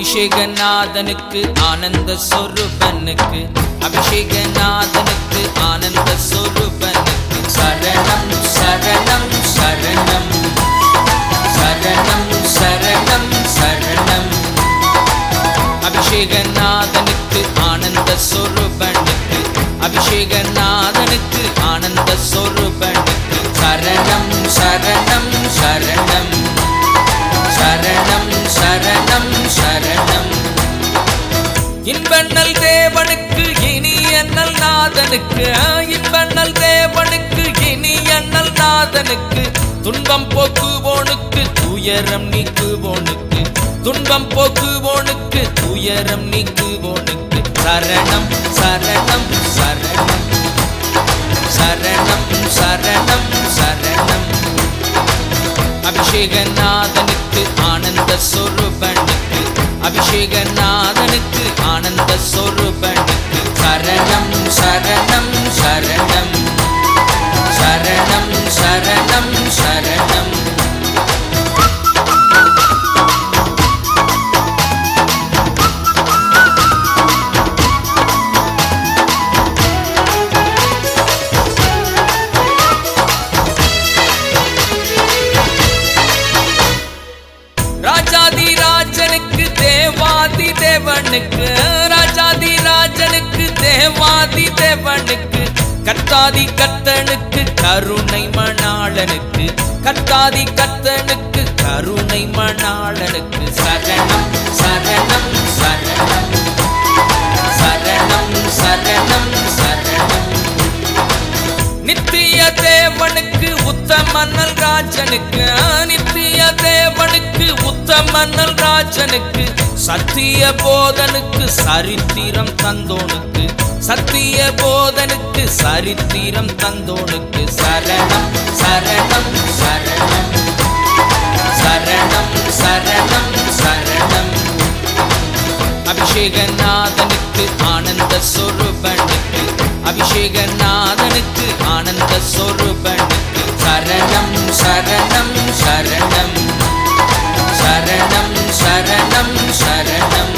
அபிஷேகநாதனுக்கு ஆனந்த சொரூபனுக்கு அபிஷேகநாதனுக்கு ஆனந்த சொரூபனுக்கு சரணம் சரணம் சரணம் சரணம் சரணம் சரணம் அபிஷேகநாதனுக்கு ஆனந்த சொரூபனுக்கு அபிஷேகநாதனுக்கு ஆனந்த சொரூபனுக்கு சரணம் சரணம் சரணம் சரணம் சரணம் சரணம் இன்பண்ணல் தேவனுக்கு இனி அண்ணல் நாதனுக்கு இன்பண்ணல் தேவனுக்கு இனி அண்ணல் நாதனுக்கு துன்பம் போக்குவோனுக்கு துயரம் நீக்குவோனுக்கு துன்பம் போக்குவோனுக்கு துயரம் நீக்குவோனுக்கு சரணம் சரணம் சரணம் சரணம் சரணம் சரணம் அபிஷேகநாதனுக்கு ஆனந்த சொரூபனுக்கு அபிஷேகநாதனுக்கு ஆனந்த சொரூபனுக்கு சரணம் சரணம் சரணம் சரணம் சரணம் சரணம் ராஜாதி ராஜனுக்கு தேவாதி தேவனுக்கு ராஜாதி ராஜனுக்கு தேவாதி தேவனுக்கு கர்த்தாதி கர்த்தனுக்கு கருணை மணாளனுக்கு கர்த்தாதி கர்த்தனுக்கு கருணை மணாளனுக்கு சரணம் சரணம் சரணம் சரணம் சரணம் சரணம் நித்திய தேவனுக்கு உத்தமன்னல் ராஜனுக்கு நித்திய தேவனுக்கு உத்தமன்னல் ராஜனுக்கு சத்திய போதனுக்கு சரித்திரம் தந்தோனுக்கு சத்திய போதனுக்கு சரித்திரம் தந்தோனுக்கு சரணம் சரணம் சரணம் சரணம் சரணம் சரணம் அபிஷேகநாதனுக்கு ஆனந்த சொரூபனுக்கு அபிஷேகநாதனுக்கு ஆனந்த சொரூபனுக்கு சரணம் சரணம் சரணம் சரணம் சரணம் சரணம்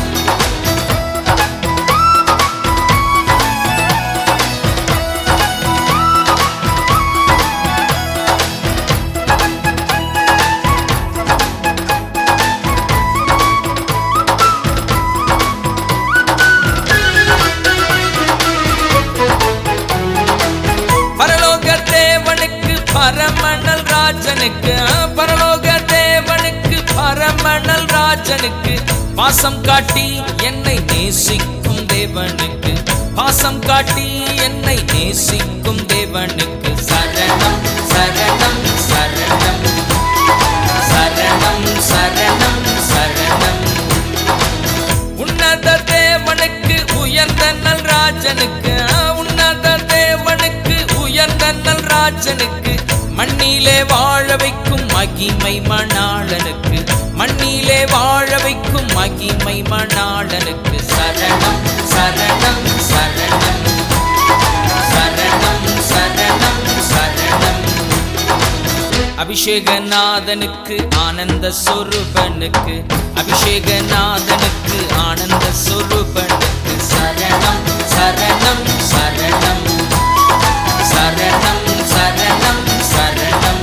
பரலோக தேவனுக்கு பரமணல் ராஜனுக்கு பரலோக தேவனுக்கு பரமணல் ராஜனுக்கு பாசம் காட்டி என்னை நேசிக்கும் தேவனுக்கு பாசம் காட்டி என்னை நேசிக்கும் தேவனுக்கு சரணம் சரணம் சரணம் சரணம் சரணம் சரணம் உன்னத தேவனுக்கு உயர்ந்த நல் ராஜனுக்கு உன்னத தேவனுக்கு உயர்ந்த நல் ராஜனுக்கு மண்ணிலே வாழ வைக்கும் மகிமை மணாளனுக்கு மண்ணிலே வாழ வைக்கும் மகிமை மணாளனுக்கு சரணம் சரணம் சரணம் சரணம் சரணம் சரணம் அபிஷேகநாதனுக்கு ஆனந்த சொரூபனுக்கு அபிஷேகநாதனுக்கு ஆனந்த சொரூபனுக்கு சரணம் சரணம் சரணம் சரணம் சரணம் சரணம்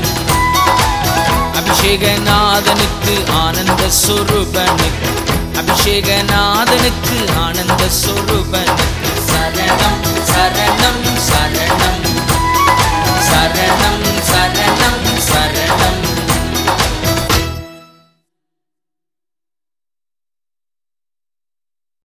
அபிஷேகநாதனுக்கு ஆனந்த சொரூபனுக்கு அபிஷேகநாதனுக்கு ஆனந்த சொரூபனுக்கு சரணம் சரணம் சரணம்